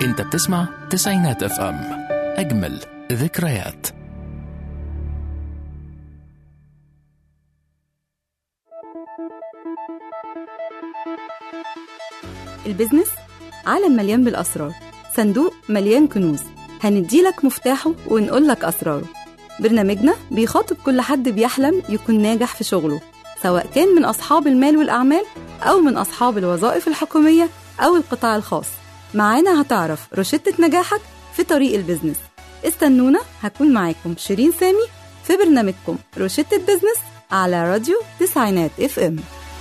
انت بتسمع تسعينات اف ام اجمل ذكريات البيزنس عالم مليان بالأسرار صندوق مليان كنوز هنديلك مفتاحه ونقولك أسراره برنامجنا بيخاطب كل حد بيحلم يكون ناجح في شغله سواء كان من أصحاب المال والأعمال أو من أصحاب الوظائف الحكومية أو القطاع الخاص معانا هتعرف روشتة نجاحك في طريق البيزنس استنونا هكون معاكم شيرين سامي في برنامجكم روشتة بيزنس على راديو تسعينات اف ام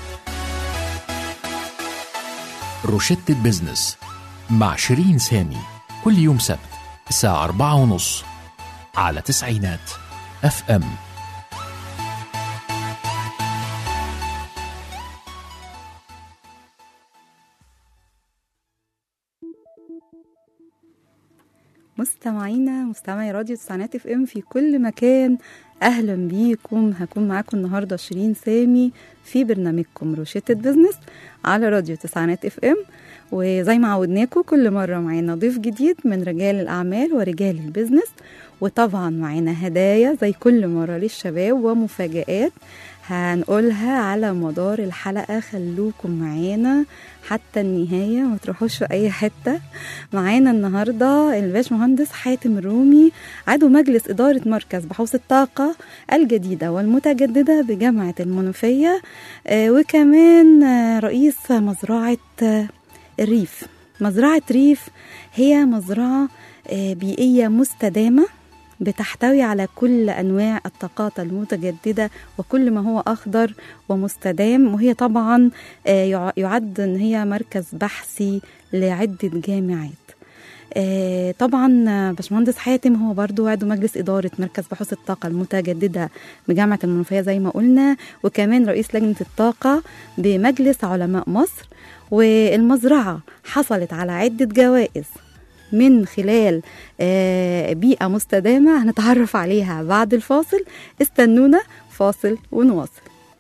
روشتة بزنس مع شيرين سامي كل يوم سبت الساعة أربعة ونص على تسعينات اف ام مستمعينا مستمعي راديو تسعينات اف ام في كل مكان اهلا بيكم هكون معاكم النهارده شيرين سامي في برنامجكم روشتة بزنس على راديو تسعينات اف ام وزي ما عودناكم كل مره معانا ضيف جديد من رجال الاعمال ورجال البزنس وطبعا معانا هدايا زي كل مره للشباب ومفاجآت هنقولها على مدار الحلقة خلوكم معانا حتى النهاية ما تروحوش في أي حتة معانا النهاردة الباش مهندس حاتم الرومي عضو مجلس إدارة مركز بحوث الطاقة الجديدة والمتجددة بجامعة المنوفية آه، وكمان آه، رئيس مزرعة آه، الريف مزرعة ريف هي مزرعة آه، بيئية مستدامة بتحتوي على كل انواع الطاقات المتجدده وكل ما هو اخضر ومستدام وهي طبعا آه، يع- يعد ان هي مركز بحثي لعده جامعات آه، طبعا آه، باشمهندس حاتم هو برضو عضو مجلس إدارة مركز بحوث الطاقة المتجددة بجامعة المنوفية زي ما قلنا وكمان رئيس لجنة الطاقة بمجلس علماء مصر والمزرعة حصلت على عدة جوائز من خلال آه، بيئة مستدامة هنتعرف عليها بعد الفاصل استنونا فاصل ونواصل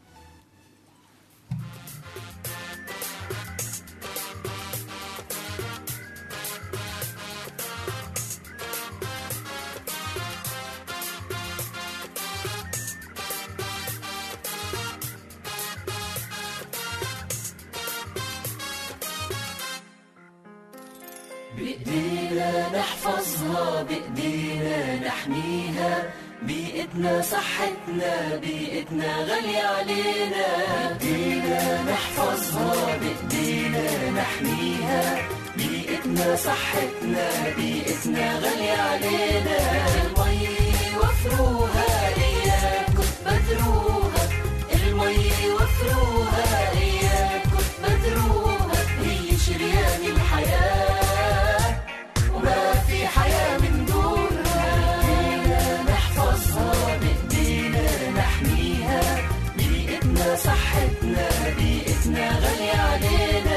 بإيدينا نحفظها بإيدينا نحميها بيئتنا صحتنا بيئتنا غالية علينا بإيدينا نحفظها بإيدينا نحميها بيئتنا صحتنا بيئتنا غالية علينا المي وفروها إياكم بدروها المي وفروها إياكم بدروها هي شريان الحياة وما في حياة من دونها بإيدينا نحفظها بإيدينا نحميها بيئتنا صحتنا بيئتنا غالية علينا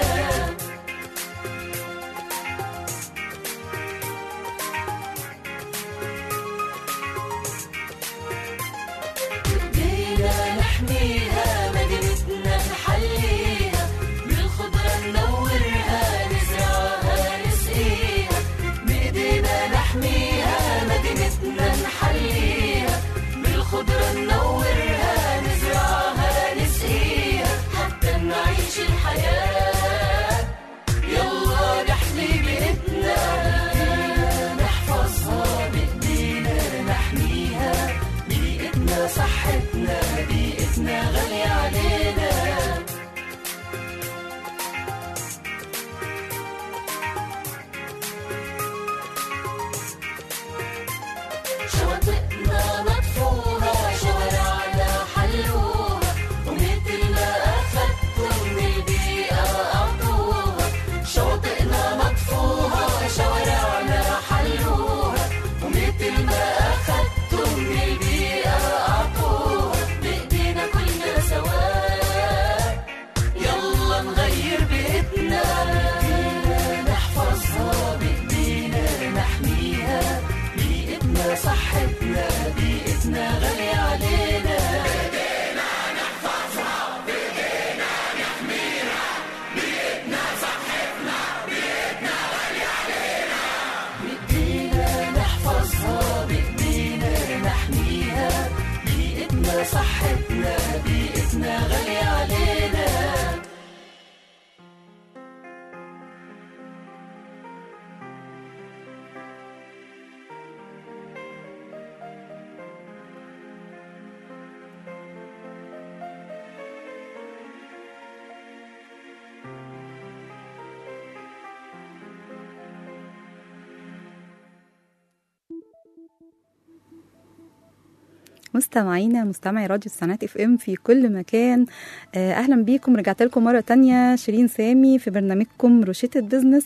مستمعينا مستمعي راديو السنات اف ام في كل مكان آه، اهلا بيكم رجعت لكم مره تانية شيرين سامي في برنامجكم روشيت بزنس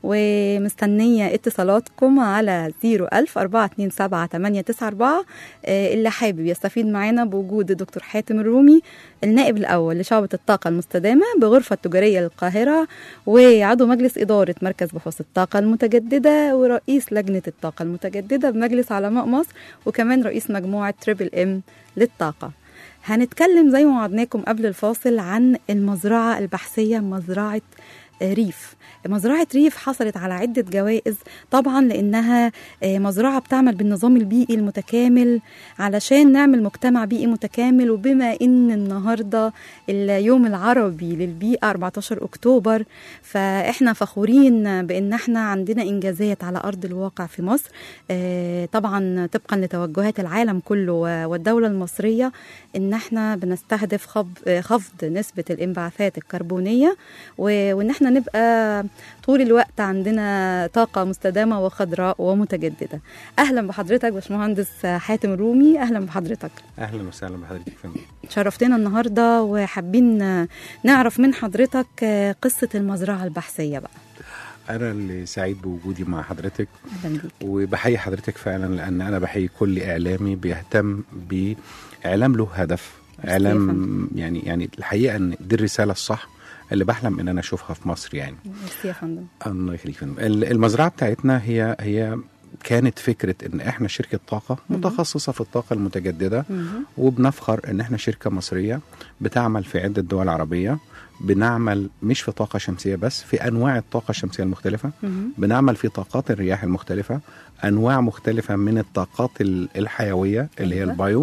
ومستنيه اتصالاتكم على 01000 427 894 آه، اللي حابب يستفيد معانا بوجود الدكتور حاتم الرومي النائب الاول لشعبة الطاقة المستدامة بغرفة التجارية للقاهرة وعضو مجلس إدارة مركز بحوث الطاقة المتجددة ورئيس لجنة الطاقة المتجددة بمجلس علماء مصر وكمان رئيس مجموعة تريبل ام للطاقة هنتكلم زي ما وعدناكم قبل الفاصل عن المزرعة البحثية مزرعة ريف مزرعة ريف حصلت على عدة جوائز طبعا لأنها آه، مزرعة بتعمل بالنظام البيئي المتكامل علشان نعمل مجتمع بيئي متكامل وبما إن النهاردة اليوم العربي للبيئة 14 أكتوبر فإحنا فخورين بإن إحنا عندنا إنجازات على أرض الواقع في مصر آه، طبعا طبقا لتوجهات العالم كله والدولة المصرية إن إحنا بنستهدف خفض آه، خفض نسبة الانبعاثات الكربونية و- وإن إحنا نبقى طول الوقت عندنا طاقة مستدامة وخضراء ومتجددة أهلا بحضرتك باشمهندس حاتم الرومي أهلا بحضرتك اهلا وسهلا بحضرتك يا فندم شرفتنا النهاردة وحابين نعرف من حضرتك قصة المزرعة البحثية بقى انا اللي سعيد بوجودي مع حضرتك أهلا بيك وبحيي حضرتك فعلا لان انا بحيي كل اعلامي بيهتم باعلام له هدف ميرسي يا اعلام يعني يعني الحقيقه ان دي الرساله الصح اللي بحلم ان انا اشوفها في مصر يعني ميرسي يا فندم الله يخليك يا فندم. ال- المزرعه بتاعتنا هي هي كانت فكره ان احنا شركه طاقه مهم. متخصصه في الطاقه المتجدده مهم. وبنفخر ان احنا شركه مصريه بتعمل في عده دول عربيه بنعمل مش في طاقه شمسيه بس في انواع الطاقه الشمسيه المختلفه مهم. بنعمل في طاقات الرياح المختلفة أنواع مختلفة من الطاقات ال- الحيوية اللي هي أيوة. البايو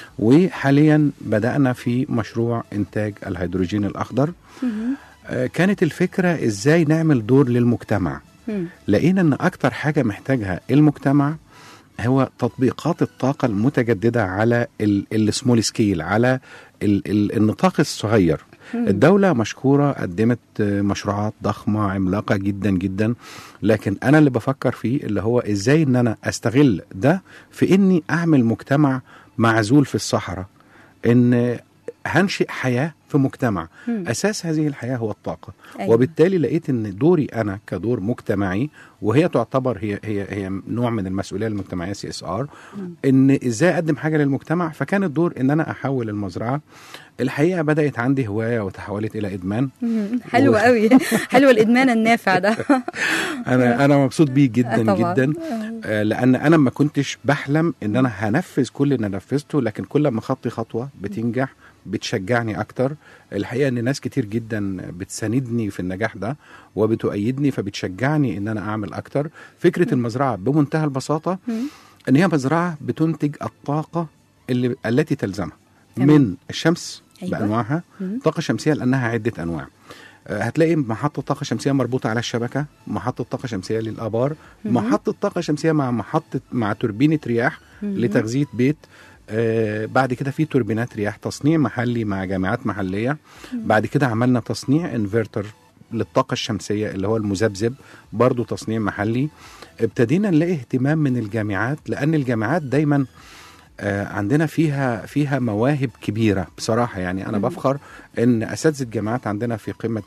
وحاليا بدأنا في مشروع إنتاج الهيدروجين الأخضر مهم. آه، كانت الفكرة إزاي نعمل دور للمجتمع مم. لقينا أن أكتر حاجة محتاجها المجتمع هو تطبيقات الطاقة المتجددة على السمول سكيل على ال- ال- النطاق الصغير مم. الدولة مشكورة قدمت آه، مشروعات ضخمة عملاقة جدا جدا لكن أنا اللي بفكر فيه اللي هو إزاي إن أنا أستغل ده في إني أعمل مجتمع معزول في الصحراء إن هنشئ حياة في مجتمع مم. أساس هذه الحياة هو الطاقة أيوة. وبالتالي لقيت ان دوري انا كدور مجتمعي وهي تعتبر هي هي هي نوع من المسؤوليه المجتمعيه سي اس ار ان ازاي اقدم حاجه للمجتمع فكان الدور ان انا احول المزرعه الحقيقه بدات عندي هوايه وتحولت الى ادمان مم. حلو و- قوي حلو الإدمان النافع ده انا انا مبسوط بيه جدا طبعاً. جدا آه، لان انا ما كنتش بحلم ان انا هنفذ كل اللي نفذته لكن كل ما خطي خطوه بتنجح بتشجعني اكتر الحقيقه ان ناس كتير جدا بتساندني في النجاح ده وبتؤيدني فبتشجعني ان انا اعمل اكتر فكره المزرعه بمنتهى البساطه مم. ان هي مزرعه بتنتج الطاقه اللي التي تلزمها تمام. من الشمس أيوة. بانواعها مم. طاقه شمسيه لانها عده انواع آه، هتلاقي محطة طاقة شمسية مربوطة على الشبكة، محطة طاقة شمسية للآبار، مهم. محطة طاقة شمسية مع محطة مع توربينة رياح مهم. لتغذية بيت، آه بعد كده في توربينات رياح تصنيع محلي مع جامعات محلية، بعد كده عملنا تصنيع انفرتر للطاقة الشمسية اللي هو المذبذب برضو تصنيع محلي ابتدينا نلاقي اهتمام من الجامعات لأن الجامعات دايما آه، عندنا فيها فيها مواهب كبيره بصراحه يعني انا مم. بفخر ان اساتذه الجامعات عندنا في قمه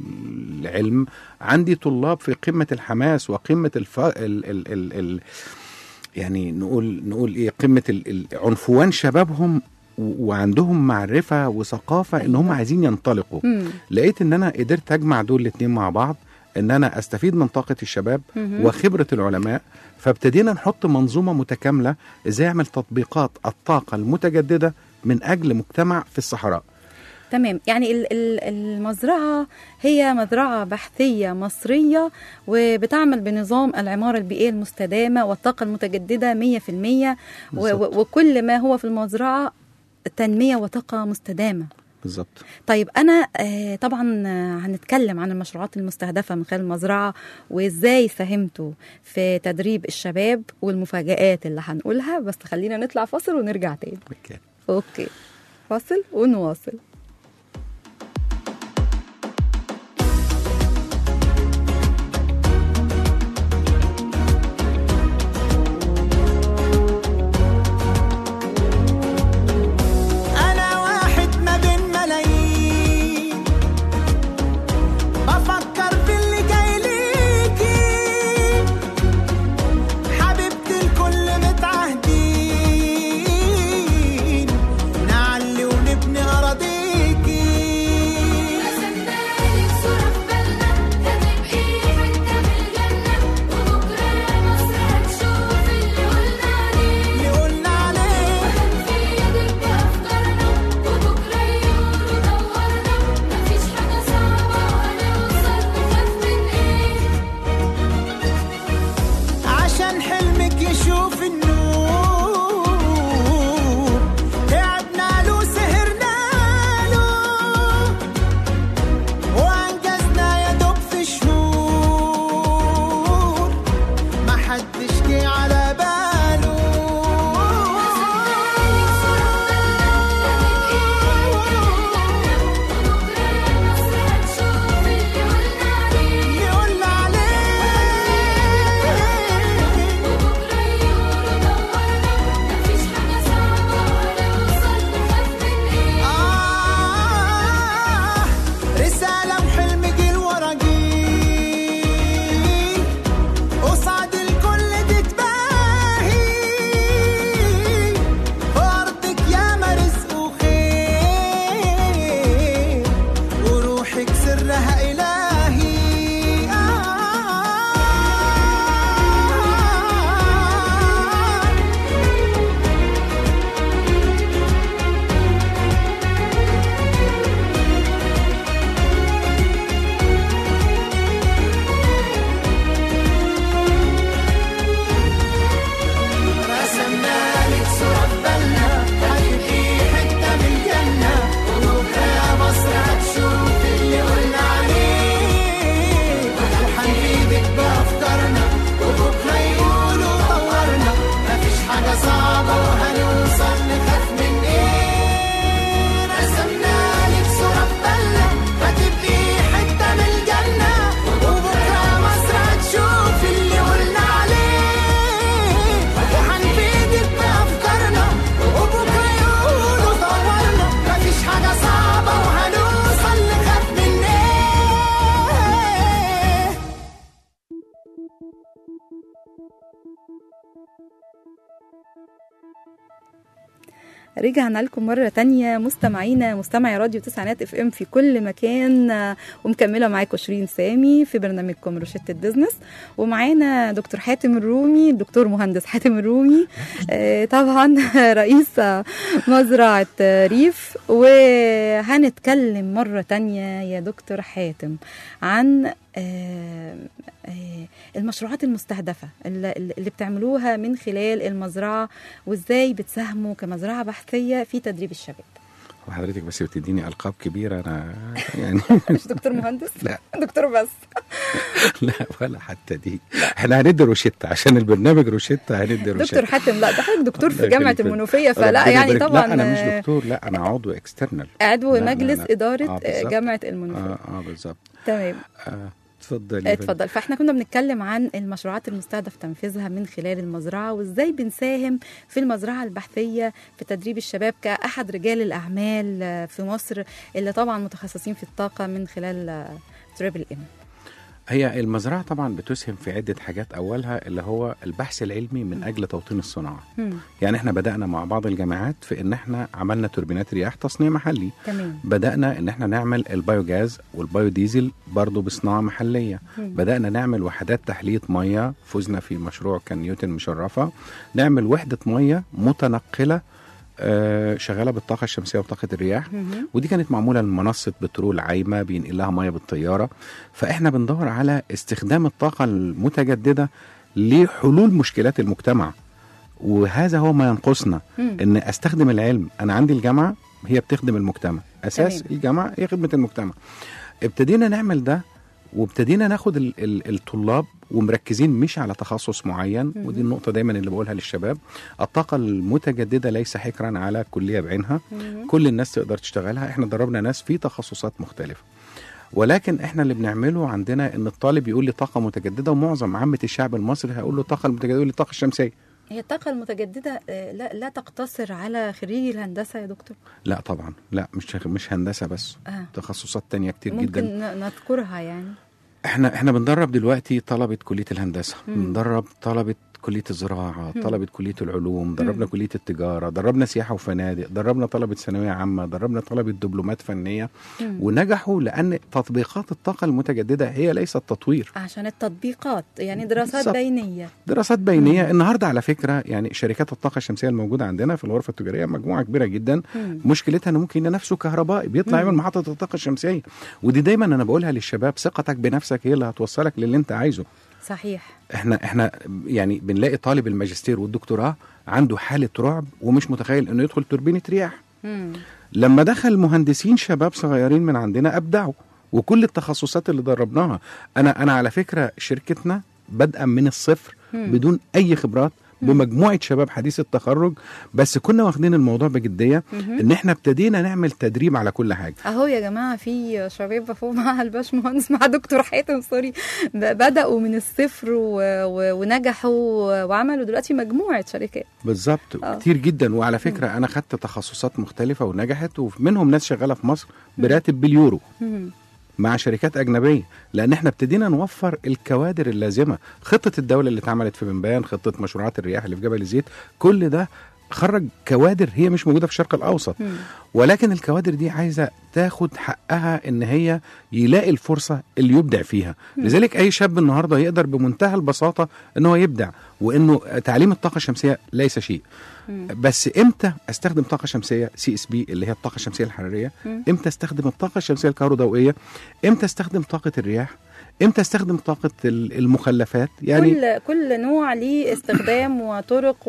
العلم عندي طلاب في قمه الحماس وقمه الف... ال... ال... ال... ال... يعني نقول نقول ايه قمه ال... ال- عنفوان شبابهم و- وعندهم معرفه وثقافه ان هم أيوة. عايزين ينطلقوا مم. لقيت ان انا قدرت اجمع دول الاثنين مع بعض ان انا استفيد من طاقه الشباب مهم. وخبره العلماء فابتدينا نحط منظومه متكامله ازاي اعمل تطبيقات الطاقه المتجدده من اجل مجتمع في الصحراء تمام يعني ال- ال- المزرعة هي مزرعة بحثية مصرية وبتعمل بنظام العمارة البيئية المستدامة والطاقة المتجددة 100% و- بالظبط. و- وكل ما هو في المزرعة تنمية وطاقة مستدامة بالظبط طيب أنا آه، طبعا آه، هنتكلم عن المشروعات المستهدفة من خلال المزرعة وإزاي ساهمتوا في تدريب الشباب والمفاجآت اللي هنقولها بس خلينا نطلع فاصل ونرجع تاني اوكي أوكي فاصل ونواصل سرها إلهي آه رسمنا لك صورة في بالنا هتبقي حتة من الجنة وبكرة يا مصر هتشوف اللي قلنا عليه وهنفيدك بأفكارنا وبكرة يقولوا طورنا مفيش حاجة صعبة وهنوصل نخاف من ايه رسمنا لك صورة في بالنا هتبقي حتة من الجنة وبكرة يا مصر هتشوف اللي قلنا عليه وهنفيدك بأفكارنا وبكرة يقولوا طورنا مفيش حاجة صعبة وهنوصل نخاف من ايه رجعنا لكم مرة تانية مستمعينا مستمعي راديو تسعينات اف ام في كل مكان آه، ومكملة معاكم شيرين سامي في برنامجكم روشتة بيزنس ومعانا دكتور حاتم الرومي الدكتور مهندس حاتم الرومي آه، طبعا رئيس آه، مزرعة آه، ريف وهنتكلم مرة تانية يا دكتور حاتم عن آه، آه، المشروعات المستهدفة اللي اللي بتعملوها من خلال المزرعة وازاي بتساهموا كمزرعة بحثية في تدريب الشباب وحضرتك بس بتديني القاب كبيره انا يعني مش دكتور مهندس لا. دكتور بس لا ولا حتى دي احنا هندي روشيتا عشان البرنامج روشيتا هندي روشيتا دكتور حاتم لا ده حضرتك دكتور في الله جامعة يخليك. المنوفية ربنا فلا يعني يبارك- طبعا لا انا آه، مش دكتور لا انا عضو اكسترنال عضو لا، لا، مجلس لا. إدارة آه، آه، بالظبط. جامعة المنوفية اه اه بالظبط تمام آه اتفضل اتفضل فاحنا كنا بنتكلم عن المشروعات المستهدف تنفيذها من خلال المزرعه وازاي بنساهم في المزرعه البحثيه في تدريب الشباب كاحد رجال الاعمال آه، في مصر اللي طبعا متخصصين في الطاقه من خلال تريبل ام هي المزرعه طبعا بتسهم في عده حاجات اولها اللي هو البحث العلمي من اجل توطين الصناعه يعني احنا بدانا مع بعض الجامعات في ان احنا عملنا توربينات رياح تصنيع محلي تمام بدأنا إن احنا نعمل البايوجاز والبايوديزل برضه بصناعة محلية مم. بدأنا نعمل وحدات تحلية مية فزنا في مشروع كان نيوتن مشرفة نعمل وحدة مية متنقلة آه، شغالة بالطاقة الشمسية وطاقة الرياح مهم. ودي كانت معمولة لمنصة بترول عايمة بينقل لها مية بالطيارة فإحنا بندور على استخدام الطاقة المتجددة لحلول مشكلات المجتمع وهذا هو ما ينقصنا مم. ان استخدم العلم انا عندي الجامعه هي بتخدم المجتمع اساس تمام. الجامعه هي خدمه المجتمع ابتدينا نعمل ده وابتدينا ناخد ال ال الطلاب ومركزين مش على تخصص معين مهم. ودي النقطه دايما اللي بقولها للشباب الطاقه المتجدده ليس حكرا على كليه بعينها مهم. كل الناس تقدر تشتغلها احنا دربنا ناس في تخصصات مختلفه ولكن احنا اللي بنعمله عندنا ان الطالب يقول لي طاقه متجدده ومعظم عامه الشعب المصري هيقول له الطاقه المتجدده يقول لي الطاقه الشمسيه هي الطاقه المتجدده آه، لا لا تقتصر على خريجي الهندسه يا دكتور لا طبعا لا مش مش هندسه بس آه. تخصصات تانية كتير ممكن جدا ن- نذكرها يعني احنا احنا بندرب دلوقتي طلبه كليه الهندسه مم. بندرب طلبه كليه الزراعه مم. طلبه كليه العلوم دربنا مم. كليه التجاره دربنا سياحه وفنادق دربنا طلبه ثانويه عامه دربنا طلبه دبلومات فنيه مم. ونجحوا لان تطبيقات الطاقه المتجدده هي ليست تطوير عشان التطبيقات يعني دراسات بالظبط. بينيه دراسات بينيه مم. النهارده على فكره يعني شركات الطاقه الشمسيه الموجوده عندنا في الغرفه التجاريه مجموعه كبيره جدا مم. مشكلتها انه ممكن نفسه كهربائي بيطلع مم. يعمل محطه الطاقه الشمسيه ودي دايما انا بقولها للشباب ثقتك بنفسك هي اللي هتوصلك للي انت عايزه صحيح احنا احنا يعني بنلاقي طالب الماجستير والدكتوراه عنده حاله رعب ومش متخيل انه يدخل توربينه رياح مم. لما دخل مهندسين شباب صغيرين من عندنا ابدعوا وكل التخصصات اللي دربناها انا انا على فكره شركتنا بادئه من الصفر مم. بدون اي خبرات بمجموعه شباب حديث التخرج بس كنا واخدين الموضوع بجديه مهم. ان احنا ابتدينا نعمل تدريب على كل حاجه اهو يا جماعه في شباب فوق مع الباشمهندس مع دكتور حاتم سوري ب- بداوا من الصفر و... و... ونجحوا وعملوا دلوقتي مجموعه شركات بالظبط آه. كتير جدا وعلى فكره انا خدت تخصصات مختلفه ونجحت ومنهم ناس شغاله في مصر براتب باليورو مم. مع شركات اجنبيه لان احنا ابتدينا نوفر الكوادر اللازمه خطه الدوله اللي اتعملت في بنبان خطه مشروعات الرياح اللي في جبل الزيت كل ده خرج كوادر هي مش موجوده في الشرق الاوسط مم. ولكن الكوادر دي عايزه تاخد حقها ان هي يلاقي الفرصه اللي يبدع فيها لذلك اي شاب النهارده يقدر بمنتهى البساطه ان هو يبدع وانه تعليم الطاقه الشمسيه ليس شيء مم. بس امتى استخدم طاقه شمسيه سي اس بي اللي هي الطاقه الشمسيه الحراريه مم. امتى استخدم الطاقه الشمسيه الكهروضوئيه امتى استخدم طاقه الرياح امتى استخدم طاقه ال- المخلفات يعني كل كل نوع ليه استخدام وطرق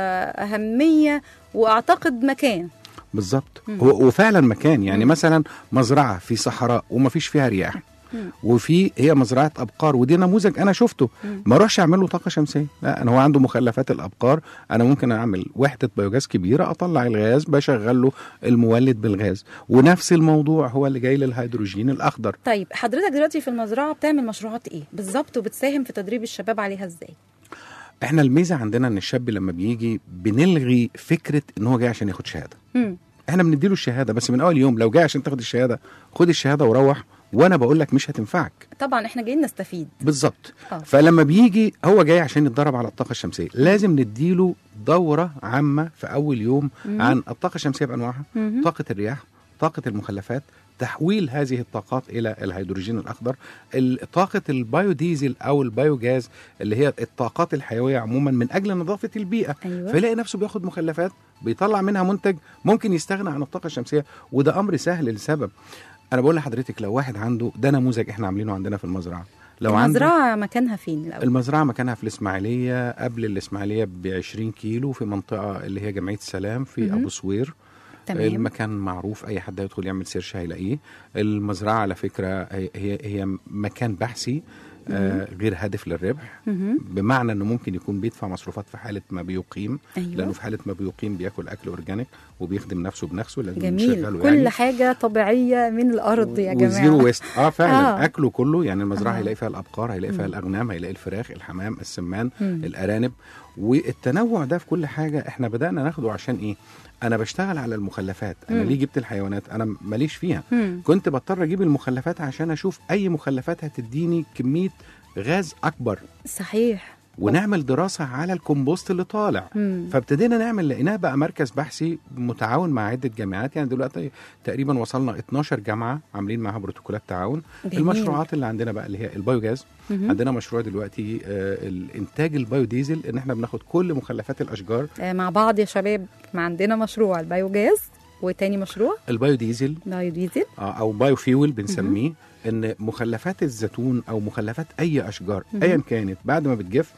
واهميه واعتقد مكان بالظبط مم. هو وفعلا مكان يعني مم. مثلا مزرعه في صحراء وما فيش فيها رياح مم. وفي هي مزرعه ابقار ودي نموذج انا شفته مم. ما اروحش اعمل له طاقه شمسيه لا انا هو عنده مخلفات الابقار انا ممكن اعمل وحده بيوجاز كبيره اطلع الغاز بشغل له المولد بالغاز ونفس الموضوع هو اللي جاي للهيدروجين الاخضر طيب حضرتك دلوقتي في المزرعه بتعمل مشروعات ايه بالظبط وبتساهم في تدريب الشباب عليها ازاي احنا الميزه عندنا ان الشاب لما بيجي بنلغي فكره ان هو جاي عشان ياخد شهاده مم. احنا بنديله الشهاده بس من اول يوم لو جاي عشان تاخد الشهاده خد الشهاده وروح وانا بقول لك مش هتنفعك طبعا احنا جايين نستفيد بالظبط آه. فلما بيجي هو جاي عشان يتدرب على الطاقه الشمسيه لازم نديله دوره عامه في اول يوم مم. عن الطاقه الشمسيه بانواعها مهم. طاقه الرياح طاقه المخلفات تحويل هذه الطاقات الى الهيدروجين الاخضر ال- طاقه البايوديزل او البايوجاز اللي هي الطاقات الحيويه عموما من اجل نظافه البيئه ايوه فيلاقي نفسه بياخد مخلفات بيطلع منها منتج ممكن يستغنى عن الطاقه الشمسيه وده امر سهل لسبب انا بقول لحضرتك لو واحد عنده ده نموذج احنا عاملينه عندنا في المزرعه لو عنده المزرعه مكانها فين الاول المزرعه مكانها في الاسماعيليه قبل الاسماعيليه ب 20 كيلو في منطقه اللي هي جمعيه السلام في مهم. ابو سوير تمام المكان معروف اي حد يدخل يعمل سيرش هيلاقيه المزرعه على فكره هي هي, هي مكان بحثي آه غير هادف للربح مهم. بمعنى انه ممكن يكون بيدفع مصروفات في حاله ما بيقيم ايوه لانه في حاله ما بيقيم بياكل اكل اورجانيك وبيخدم نفسه بنفسه لازم جميل نشغله كل يعني. حاجه طبيعيه من الارض يا وزيرو جماعه ويست اه فعلا آه. آه. اكله كله يعني المزرعه آه. هيلاقي فيها الابقار هيلاقي فيها مم. الاغنام هيلاقي الفراخ الحمام السمان مم. الارانب والتنوع ده في كل حاجه احنا بدانا ناخده عشان ايه انا بشتغل على المخلفات انا مم. ليه جبت الحيوانات انا ماليش فيها مم. كنت بضطر اجيب المخلفات عشان اشوف اي مخلفات هتديني كميه غاز اكبر صحيح ونعمل دراسه على الكومبوست اللي طالع مم. فابتدينا نعمل لقيناه بقى مركز بحثي متعاون مع عده جامعات يعني دلوقتي تقريبا وصلنا 12 جامعه عاملين معاها بروتوكولات تعاون جميل. المشروعات اللي عندنا بقى اللي هي البايوجاز مهم. عندنا مشروع دلوقتي آه الانتاج البايوديزل ان احنا بناخد كل مخلفات الاشجار آه، مع بعض يا شباب ما عندنا مشروع البيوجاز وتاني مشروع البايوديزل بايوديزل آه او بايو فيول بنسميه ان مخلفات الزيتون او مخلفات اي اشجار مهم. ايا كانت بعد ما بتجف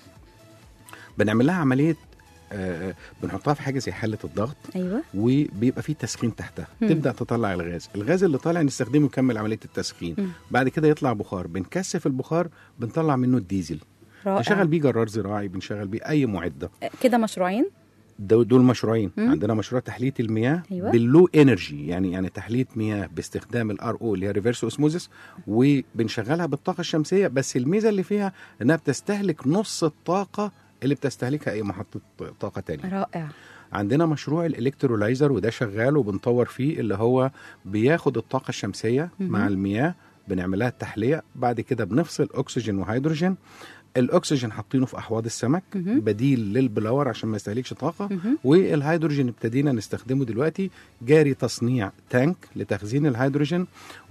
بنعمل لها عمليه آه بنحطها في حاجه زي حله الضغط ايوه وبيبقى فيه تسخين تحتها مم. تبدا تطلع الغاز الغاز اللي طالع نستخدمه يكمل عمليه التسخين مم. بعد كده يطلع بخار بنكثف البخار بنطلع منه الديزل رائع نشغل بيه جرار زراعي بنشغل بيه اي معده آه، كده مشروعين دو- دول مشروعين مم. عندنا مشروع تحليه المياه أيوة. باللو انرجي يعني يعني تحليه مياه باستخدام الار او اللي هي ريفرس اوسموزيس وبنشغلها بالطاقه الشمسيه بس الميزه اللي فيها انها بتستهلك نص الطاقه اللي بتستهلكها اي محطه طاقه تانية رائع عندنا مشروع الالكترولايزر وده شغال وبنطور فيه اللي هو بياخد الطاقه الشمسيه مهم. مع المياه بنعملها التحليه بعد كده بنفصل اكسجين وهيدروجين الاكسجين حاطينه في احواض السمك مهم. بديل للبلور عشان ما يستهلكش طاقه مهم. والهيدروجين ابتدينا نستخدمه دلوقتي جاري تصنيع تانك لتخزين الهيدروجين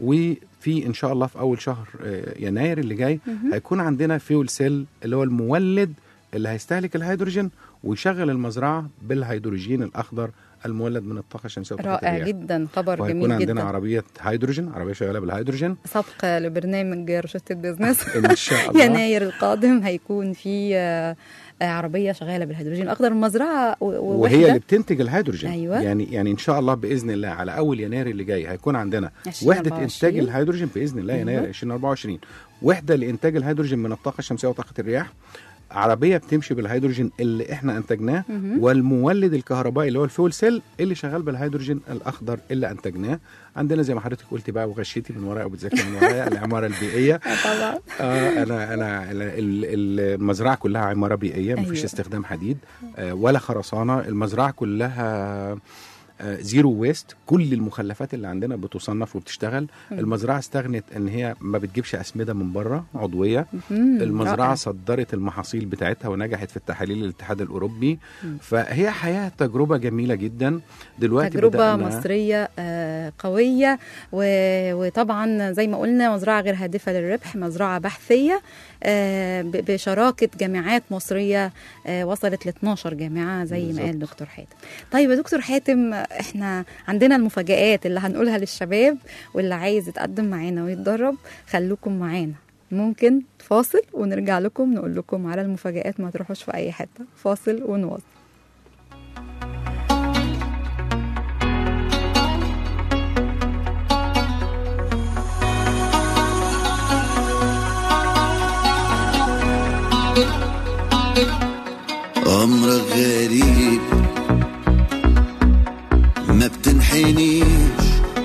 وفي ان شاء الله في اول شهر آه، يناير اللي جاي مهم. هيكون عندنا فيول سيل اللي هو المولد اللي هيستهلك الهيدروجين ويشغل المزرعه بالهيدروجين الاخضر المولد من الطاقه الشمسيه وطاقه رائع الرياح جدا خبر وهيكون جميل عندنا جدا عربيه هيدروجين عربيه شغاله بالهيدروجين سبق لبرنامج روشته بيزنس ان شاء الله يناير القادم هيكون في آه، آه، عربيه شغاله بالهيدروجين الاخضر المزرعه و- و- وهي اللي وحدة بتنتج الهيدروجين أيوة. يعني يعني ان شاء الله باذن الله على اول يناير اللي جاي هيكون عندنا 2024. وحده انتاج الهيدروجين باذن الله يناير أيوة. 2024 وحده لانتاج الهيدروجين من الطاقه الشمسيه وطاقه الرياح عربيه بتمشي بالهيدروجين اللي احنا انتجناه مهم. والمولد الكهربائي اللي هو الفيول سيل اللي شغال بالهيدروجين الاخضر اللي انتجناه عندنا زي ما حضرتك قلتي بقى وغشيتي من ورايا وبتذاكري من ورايا العماره البيئيه آه، طبعا اه انا انا ال- ال- المزرعه كلها عماره بيئيه مفيش أيوة. استخدام حديد آه ولا خرسانه المزرعه كلها آه، زيرو ويست كل المخلفات اللي عندنا بتصنف وبتشتغل المزرعه استغنت ان هي ما بتجيبش اسمده من بره عضويه مم، المزرعه رائع. صدرت المحاصيل بتاعتها ونجحت في التحاليل الاتحاد الاوروبي فهي حياه تجربه جميله جدا دلوقتي تجربة بدأنا مصرية آه، قوية و- وطبعا زي ما قلنا مزرعة غير هادفة للربح مزرعة بحثية آه، ب- بشراكة جامعات مصرية آه، وصلت ل 12 جامعة زي ما قال بالظبط. دكتور حاتم طيب يا دكتور حاتم احنا عندنا المفاجآت اللي هنقولها للشباب واللي عايز يتقدم معانا ويتدرب خلوكم معانا ممكن فاصل ونرجع لكم نقول لكم على المفاجآت ما تروحوش في أي حتة فاصل ونواصل أمرك غريب ما بتنحنيش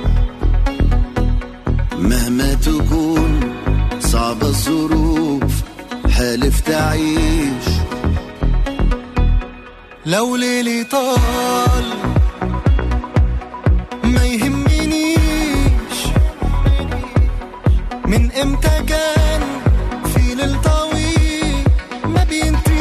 مهما تكون صعبة الظروف حالف تعيش لو ليلي طال ما يهمنيش من امتى كان في ليل طويل ما بينتهيش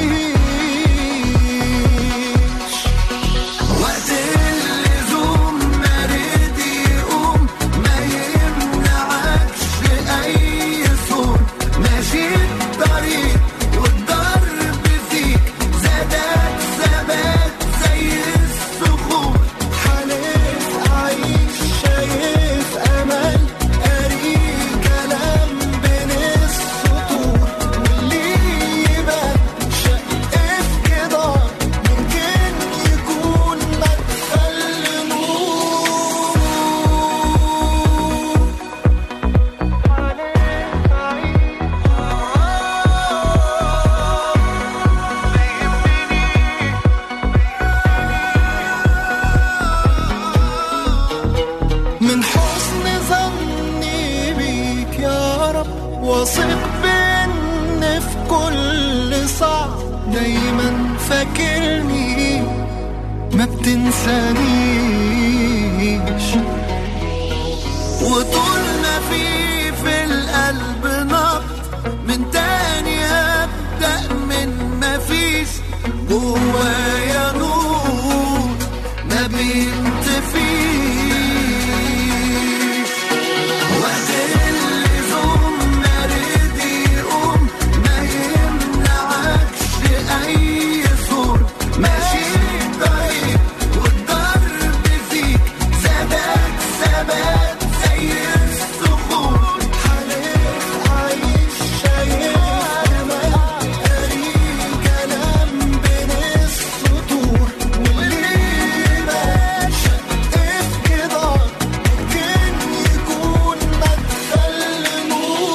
وقت اللزوم ما رد يقوم ما يمنعكش اي صوت ماشي الطريق والضرب فيك زادك ثبات زي الصخور حالف اعيش شايف امل قاري كلام بين السطور واللي يبان شق في جدار ممكن يكون مدخل نور من حسن ظني بيك يا رب واثق بان في كل صعب دايما فاكرني ما بتنسانيش وطول ما في في القلب نبض من تاني هبدأ من ما فيش جوايا نور ما بينطفيش وقت اللزوم ما رد يقوم ما يمنعكش أي صوت ماشي طريق والضرب فيك زادك ثبات زي الصخور حالف عايش شايف أمل قاري كلام بين السطور واللي ماشي في جدار ممكن يكون مدخل نور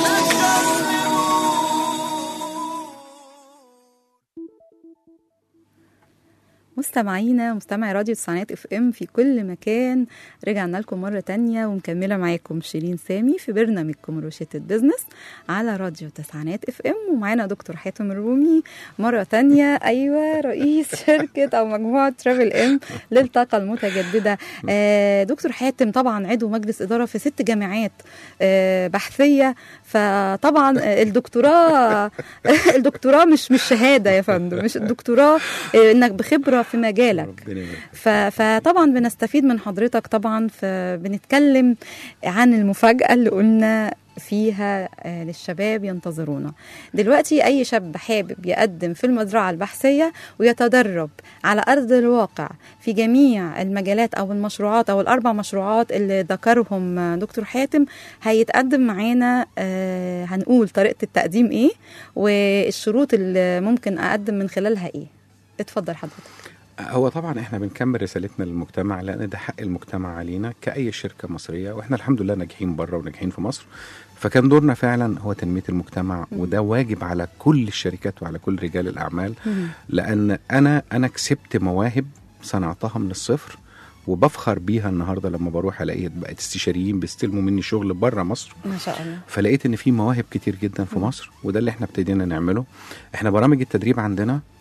مستمعينا مستمعي راديو تسعينات اف ام في كل مكان رجعنا لكم مرة تانية ومكملة معاكم شيرين سامي في برنامجكم روشتة بزنس على راديو تسعينات اف ام ومعانا دكتور حاتم الرومي مرة تانية ايوه رئيس شركة او مجموعة ترافل ام للطاقة المتجددة آه دكتور حاتم طبعا عضو مجلس ادارة في ست جامعات آه بحثية فطبعا آه، الدكتوراه الدكتوراه مش مش شهادة يا فندم مش الدكتوراه آه، انك بخبرة في مجالك ربنا يبارك. ف- فطبعا بنستفيد من حضرتك طبعا فبنتكلم عن المفاجأة اللي قلنا فيها آه، للشباب ينتظرونا دلوقتي أي شاب حابب يقدم في المزرعة البحثية ويتدرب على أرض الواقع في جميع المجالات أو المشروعات أو الأربع مشروعات اللي ذكرهم آه، دكتور حاتم هيتقدم معانا آه، هنقول طريقة التقديم إيه والشروط اللي ممكن أقدم من خلالها إيه اتفضل حضرتك هو طبعا احنا بنكمل رسالتنا للمجتمع لان ده حق المجتمع علينا كاي شركه مصريه واحنا الحمد لله ناجحين بره وناجحين في مصر فكان دورنا فعلا هو تنميه المجتمع وده واجب على كل الشركات وعلى كل رجال الاعمال لان انا انا كسبت مواهب صنعتها من الصفر وبفخر بيها النهارده لما بروح الاقي بقت استشاريين بيستلموا مني شغل بره مصر ما شاء الله فلقيت ان في مواهب كتير جدا في مصر وده اللي احنا ابتدينا نعمله احنا برامج التدريب عندنا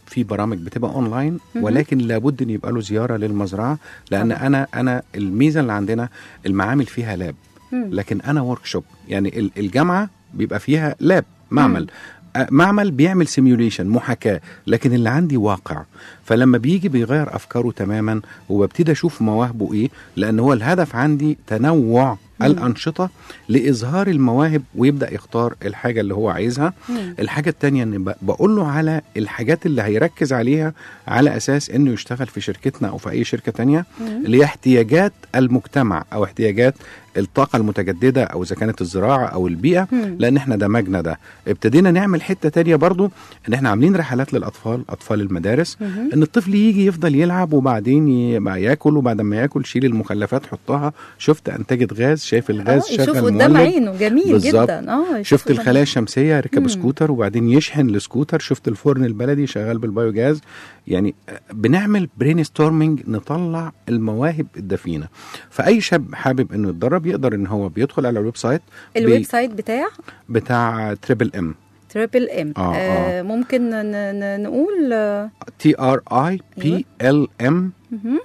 في برامج بتبقى اونلاين مهم. ولكن لابد ان يبقى له زياره للمزرعه لان طبعا. انا انا الميزه اللي عندنا المعامل فيها لاب مم. لكن انا ورك شوب يعني ال- الجامعه بيبقى فيها لاب معمل آه، معمل بيعمل سيميوليشن محاكاه لكن اللي عندي واقع فلما بيجي بيغير افكاره تماما وببتدي اشوف مواهبه ايه لان هو الهدف عندي تنوع الانشطه لاظهار المواهب ويبدا يختار الحاجه اللي هو عايزها مم. الحاجه التانية ان ب- بقول له على الحاجات اللي هيركز عليها على اساس انه يشتغل في شركتنا او في اي شركه تانية اللي هي احتياجات المجتمع او احتياجات الطاقه المتجدده او اذا كانت الزراعه او البيئه مم. لان احنا دمجنا ده ابتدينا نعمل حته تانية برضو ان احنا عاملين رحلات للاطفال اطفال المدارس مهم. ان الطفل يجي يفضل يلعب وبعدين يبقى ياكل وبعد ما ياكل شيل المخلفات حطها شفت انتجت غاز شايف الغاز اه يشوف شغل قدام مولد عينه جميل بالظبط. جدا اه يشوف شفت قدام- الخلايا الشمسيه ركب مم. سكوتر وبعدين يشحن السكوتر شفت الفرن البلدي شغال بالبايوجاز يعني آه، بنعمل برين ستورمنج نطلع المواهب الدفينه فاي شاب حابب انه يتدرب يقدر ان هو بيدخل على الويب سايت الويب بي- سايت بتاع بتاع تريبل ام تريبل ام آه، آه. ممكن ن- ن- نقول آه، تي ار اي بي ال ام مهم.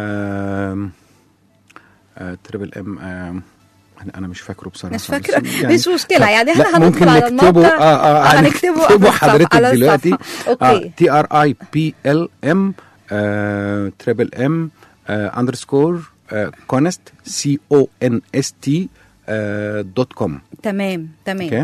تريبل ام انا انا مش فاكره بصراحه مش فاكره بس مش مشكله يعني لا، احنا ممكن هندخل على نكتبه الموقع اه اه هنكتبه على هنكتبه الصفحة- حضرتك على دلوقتي الصفحة. اوكي تي ار اي بي ال ام تريبل ام اندرسكور كونست سي او ان اس تي دوت كوم تمام تمام اوكي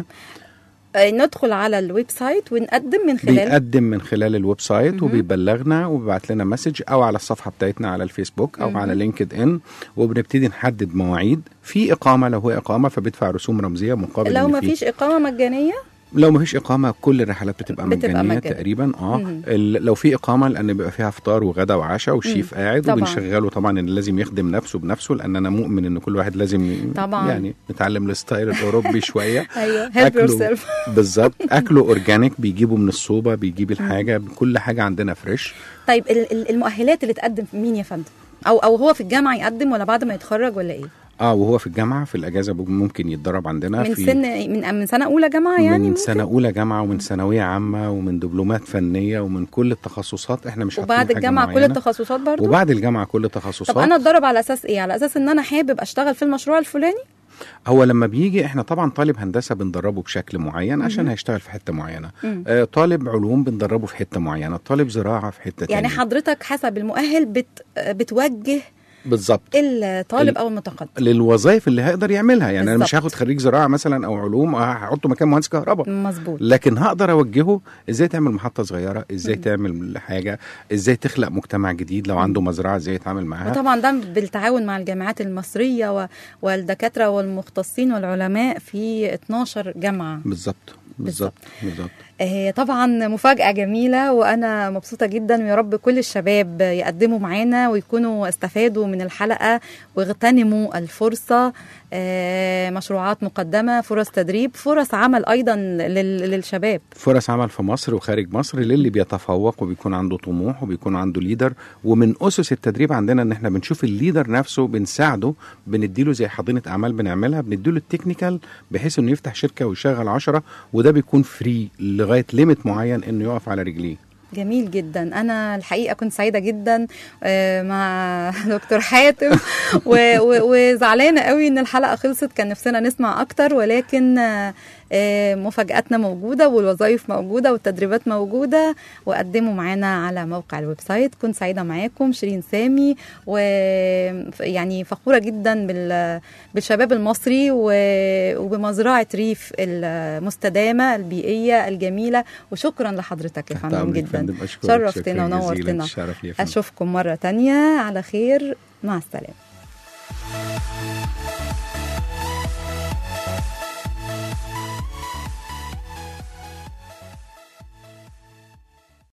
آه، ندخل على الويب سايت ونقدم من خلال بيقدم من خلال الويب سايت مهم. وبيبلغنا وبيبعت لنا مسج او على الصفحه بتاعتنا على الفيسبوك او مهم. على لينكد ان وبنبتدي نحدد مواعيد في اقامه لو هو اقامه فبيدفع رسوم رمزيه مقابل لو إن ما في- فيش اقامه مجانيه لو ما فيش اقامه كل الرحلات بتبقى, بتبقى مجانيه مجانية. تقريبا اه مم. ال- لو في اقامه لان بيبقى فيها فطار وغدا وعشاء والشيف قاعد طبعاً. وبنشغله طبعا ان لازم يخدم نفسه بنفسه لان انا مؤمن ان كل واحد لازم طبعاً. يعني نتعلم الستايل الاوروبي شويه ايوه هيلب يور أكله سيلف بالظبط اكله اورجانيك بيجيبه من الصوبه بيجيب الحاجه كل حاجه عندنا فريش طيب ال- ال- المؤهلات اللي تقدم مين يا فندم او او هو في الجامعه يقدم ولا بعد ما يتخرج ولا ايه اه وهو في الجامعه في الاجازه ممكن يتدرب عندنا من في سن من من سنه اولى جامعه يعني من ممكن؟ سنه اولى جامعه ومن ثانويه عامه ومن دبلومات فنيه ومن كل التخصصات احنا مش حاطين وبعد حاجة الجامعه كل معينة. التخصصات برضو وبعد الجامعه كل التخصصات طب انا اتدرب على اساس ايه على اساس ان انا حابب اشتغل في المشروع الفلاني هو لما بيجي احنا طبعا طالب هندسه بندربه بشكل معين عشان هيشتغل في حته معينه مم. آه طالب علوم بندربه في حته معينه طالب زراعه في حته يعني تانية. حضرتك حسب المؤهل بت بتوجه بالظبط الطالب ال- او المتقدم للوظائف اللي هيقدر يعملها يعني انا مش بالظبط. هاخد خريج زراعه مثلا او علوم هحطه مكان مهندس كهرباء مظبوط لكن هقدر اوجهه ازاي تعمل محطه صغيره ازاي تعمل حاجه ازاي تخلق مجتمع جديد لو عنده مزرعه ازاي يتعامل معاها وطبعا ده بالتعاون مع الجامعات المصريه و- والدكاتره والمختصين والعلماء في 12 جامعه بالظبط بالظبط بالظبط آه، طبعا مفاجأة جميلة وأنا مبسوطة جدا ويا رب كل الشباب يقدموا معانا ويكونوا استفادوا من الحلقة واغتنموا الفرصة آه، مشروعات مقدمة فرص تدريب فرص عمل أيضا لل- للشباب فرص عمل في مصر وخارج مصر للي بيتفوق وبيكون عنده طموح وبيكون عنده ليدر ومن اسس التدريب عندنا ان احنا بنشوف الليدر نفسه بنساعده بنديله زي حاضنه اعمال بنعملها بنديله التكنيكال بحيث انه يفتح شركه ويشغل عشرة وده بيكون فري لغايه ليميت معين انه يقف على رجليه جميل جدا انا الحقيقه كنت سعيده جدا آه، مع دكتور حاتم و- و- وزعلانه قوي ان الحلقه خلصت كان نفسنا نسمع اكتر ولكن آه، آه، مفاجاتنا موجوده والوظائف موجوده والتدريبات موجوده وقدموا معانا على موقع الويب سايت كنت سعيده معاكم شيرين سامي ويعني فخوره جدا بال- بالشباب المصري و- وبمزرعه ريف المستدامه البيئيه الجميله وشكرا لحضرتك يا تحت فندم أمرك جدا فندم. أشكرك. شرفتنا شكراً جزيلاً. ونورتنا الشرف لي يا فندم. اشوفكم مره تانية على خير مع السلامه